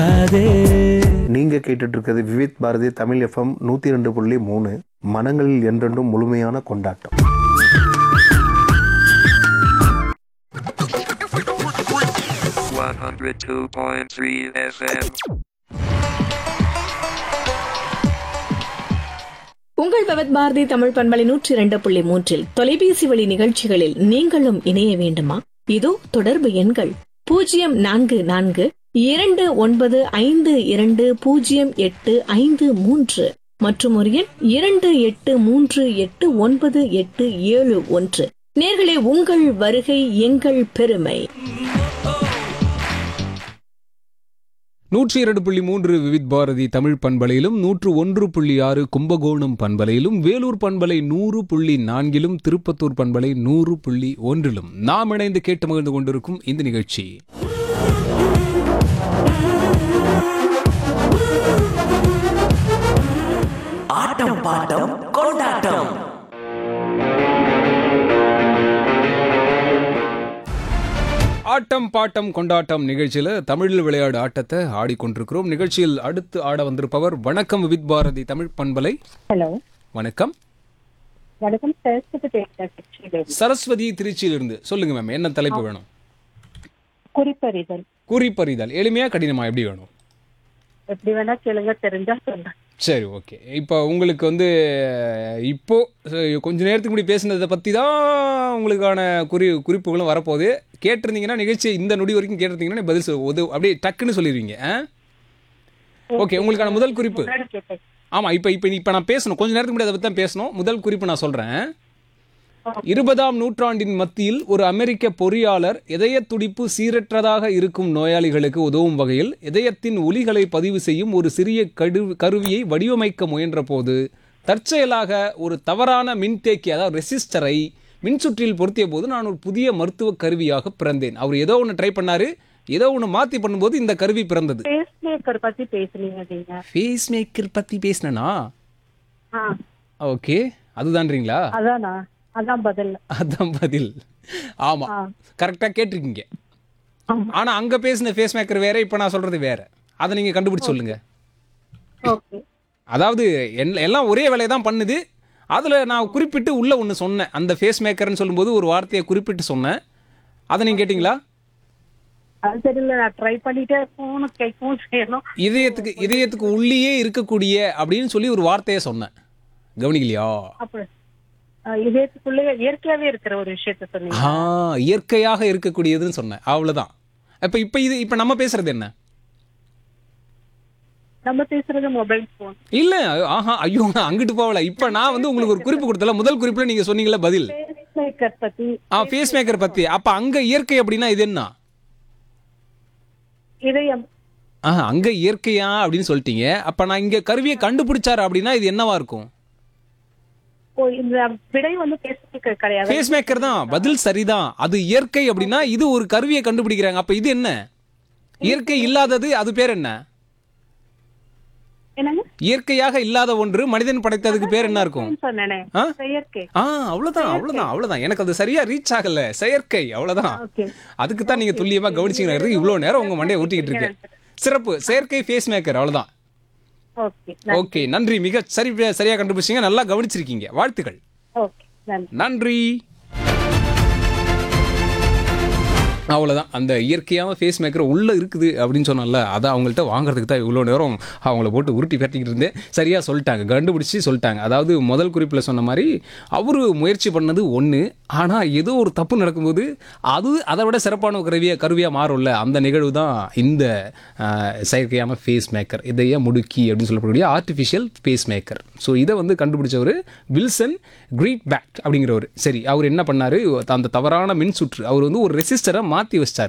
நீங்க கேட்டுட்டு இருக்கிறது விவித் பாரதி தமிழ் எஃப்எம் நூத்தி ரெண்டு புள்ளி மூணு மனங்களில் என்றென்றும் முழுமையான கொண்டாட்டம் One hundred two point three FM. உங்கள் பவத் பாரதி தமிழ் பண்பலை நூற்றி இரண்டு புள்ளி மூன்றில் தொலைபேசி வழி நிகழ்ச்சிகளில் நீங்களும் இணைய வேண்டுமா இதோ தொடர்பு எண்கள் பூஜ்ஜியம் நான்கு நான்கு இரண்டு ஒன்பது ஐந்து இரண்டு பூஜ்ஜியம் எட்டு ஐந்து மூன்று மற்றும் ஒரு எண் இரண்டு எட்டு மூன்று எட்டு ஒன்பது எட்டு ஏழு ஒன்று நேர்களே உங்கள் வருகை எங்கள் பெருமை நூற்றி இரண்டு புள்ளி மூன்று விவித் பாரதி தமிழ் பண்பலையிலும் நூற்று ஒன்று புள்ளி ஆறு கும்பகோணம் பண்பலையிலும் வேலூர் பண்பலை நூறு புள்ளி நான்கிலும் திருப்பத்தூர் பண்பலை நூறு புள்ளி ஒன்றிலும் நாம் இணைந்து கேட்டு மகிழ்ந்து கொண்டிருக்கும் இந்த நிகழ்ச்சி ஆட்டம் பாட்டம் கொண்டாட்டம் ஆட்டம் பாட்டம் கொண்டாட்டம் நிகழ்ச்சியில தமிழில் விளையாடு ஆட்டத்தை ஆடிக்கொண்டிருக்கிறோம் நிகழ்ச்சியில் அடுத்து ஆட வந்திருப்பவர் வணக்கம் விவித் பாரதி தமிழ் பண்பலை ஹலோ வணக்கம் வணக்கம் சரஸ்வதி பேசுறேன் திருச்சியிலிருந்து. சரஸ்வதி திருச்சியிலிருந்து சொல்லுங்க மேம் என்ன தலைப்பு வேணும் குறிப்பறிதல் குறிப்பறிதல் எளிமையா கடினமா எப்படி வேணும் எப்படி வேணா கேளுங்க தெரிஞ்சா சொல்றேன் சரி ஓகே இப்போ உங்களுக்கு வந்து இப்போ அஹ், கொஞ்ச நேரத்துக்கு முன்னாடி பேசினதை பற்றி தான் உங்களுக்கான குறி குறிப்புகளும் வரப்போகுது கேட்டிருந்தீங்கன்னா நிகழ்ச்சி இந்த நொடி வரைக்கும் கேட்டிருந்தீங்கன்னா பதில் சொல் உது அப்படியே டக்குன்னு சொல்லிடுவீங்க ஆ ஓகே உங்களுக்கான முதல் குறிப்பு முன்னாடி கேட்டேன் ஆமாம் இப்போ இப்போ இப்போ நான் பேசணும் கொஞ்ச நேரத்துக்கு முன்னாடி அதை பற்றி தான் பேசணும் முதல் குறிப்பு நான் சொல்கிறேன் இருபதாம் நூற்றாண்டின் மத்தியில் ஒரு அமெரிக்க பொறியாளர் இதய துடிப்பு சீரற்றதாக இருக்கும் நோயாளிகளுக்கு உதவும் வகையில் இதயத்தின் ஒலிகளை பதிவு செய்யும் ஒரு சிறிய கடு கருவியை வடிவமைக்க முயன்றபோது தற்செயலாக ஒரு தவறான மின்தேக்கி அதாவது ரெசிஸ்டரை மின்சுற்றில் பொருத்திய போது நான் ஒரு புதிய மருத்துவ கருவியாக பிறந்தேன் அவர் ஏதோ ஒன்று ட்ரை பண்ணாரு ஏதோ ஒன்று மாற்றி பண்ணும்போது இந்த கருவி பிறந்தது பேஸ் மேக்கர் பத்தி பேசுனீங்க நீங்க ஃபேஸ் மேக்கர் பற்றி பேசினேனா ஆ, ஓகே அதுதான்றீங்களா அதானா அதான் பதில் அதான் பதில் ஆமா ஆ. கரெக்டா கேட்டிருக்கீங்க ஆமா. ஆனா அங்க பேசின ஃபேஸ் மேக்கர் வேற இப்ப நான் சொல்றது வேற அதை நீங்க கண்டுபிடிச்சு சொல்லுங்க ஓகே அதாவது எல்- எல்லாம் ஒரே வேலையை தான் பண்ணுது அதுல நான் குறிப்பிட்டு உள்ள ஒன்று சொன்னேன் அந்த ஃபேஸ் மேக்கர்னு சொல்லும்போது ஒரு வார்த்தையை குறிப்பிட்டு சொன்னேன் அதை நீங்க கேட்டிங்களா அது தெரியல நான் ட்ரை பண்ணிட்டே போன கேட்கவும் செய்யணும் இதயத்துக்கு இதயத்துக்கு உள்ளேயே இருக்கக்கூடிய அப்படின்னு சொல்லி ஒரு வார்த்தையை சொன்னேன் கவனிக்கலையா அப்ப ஆ, இதயத்துக்குள்ளே இயற்கையாவே இருக்கிற ஒரு விஷயத்த சொன்னீங்க ஆ இயற்கையாக இருக்கக்கூடியதுன்னு சொன்னேன் அவ்வளவுதான் இப்ப இப்ப இது இப்ப நம்ம பேசுறது என்ன நம்ம பேசுறது மொபைல் போன் இல்ல ஆஹா ஐயோ நான் அங்கிட்டு போகல இப்ப நான் வந்து உங்களுக்கு ஒரு குறிப்பு கொடுத்தல முதல் குறிப்புல நீங்க சொன்னீங்கல்ல பதில் பேஸ் மேக்கர் பத்தி ஆ ஃபேஸ் மேக்கர் பத்தி அப்ப அங்க இயற்கை அப்படின்னா இது என்ன இதயம் ஆஹா அங்க இயற்கையா அப்படின்னு சொல்லிட்டீங்க அப்ப நான் இங்க கருவியை கண்டுபிடிச்சாரு அப்படின்னா இது என்னவா இருக்கும் ஓ இந்த விடை வந்து பேஸ் மேக்கர் கிடையாது ஃபேஸ் மேக்கர் தான் பதில் சரிதான் அது இயற்கை அப்படின்னா இது ஒரு கருவியை கண்டுபிடிக்கிறாங்க அப்ப இது என்ன இயற்கை இல்லாதது அது பேர் என்ன என்னங்க இயற்கையாக இல்லாத ஒன்று மனிதன் படைத்ததுக்கு பேர் என்ன இருக்கும் சொன்னேனே ஆ? செயற்கை ஆ அவ்வளவுதான் அவ்வளவுதான் அவ்வளவுதான் எனக்கு அது சரியா ரீச் ஆகல செயற்கை அவ்வளவுதான் ஓகே அதுக்கு தான் நீங்க துல்லியமா கவனிச்சீங்க இவ்வளவு நேரம் உங்க மண்டையை ஊட்டிக்கிட்டு இருக்கேன் சிறப்பு செயற்கை ஃபேஸ் மேக்கர் அவ்வளவுதான் ஓகே ஓகே நன்றி மிக சரி சரியா கண்டுபிடிச்சீங்க நல்லா கவனிச்சிருக்கீங்க வாழ்த்துக்கள் ஓகே நன்றி நன்றி அவ்வளோதான் அந்த இயற்கையான ஃபேஸ் மேக்கர் உள்ளே இருக்குது அப்படின்னு சொன்னல அதை அவங்கள்ட்ட வாங்குறதுக்கு தான் இவ்வளோ நேரம் அவங்கள போட்டு உருட்டி பரட்டிக்கிட்டு இருந்தேன் சரியாக சொல்லிட்டாங்க கண்டுபிடிச்சி சொல்லிட்டாங்க அதாவது முதல் குறிப்பில் சொன்ன மாதிரி அவர் முயற்சி பண்ணது ஒன்று ஆனால் ஏதோ ஒரு தப்பு நடக்கும்போது அது அதை விட சிறப்பான கருவியாக கருவியாக மாறும்ல அந்த நிகழ்வு தான் இந்த ஆஹ், செயற்கையான ஃபேஸ் மேக்கர் இதையே முடுக்கி அப்படின்னு சொல்லக்கூடிய ஆர்டிஃபிஷியல் ஃபேஸ் மேக்கர் ஸோ இதை வந்து கண்டுபிடிச்சவர் வில்சன் கிரீட் பேக் அப்படிங்கிறவர் சரி அவர் என்ன பண்ணாரு அந்த தவறான மின் சுற்று அவர் வந்து ஒரு ரெசிஸ்டரை மாற்றி வச்சிட்டார்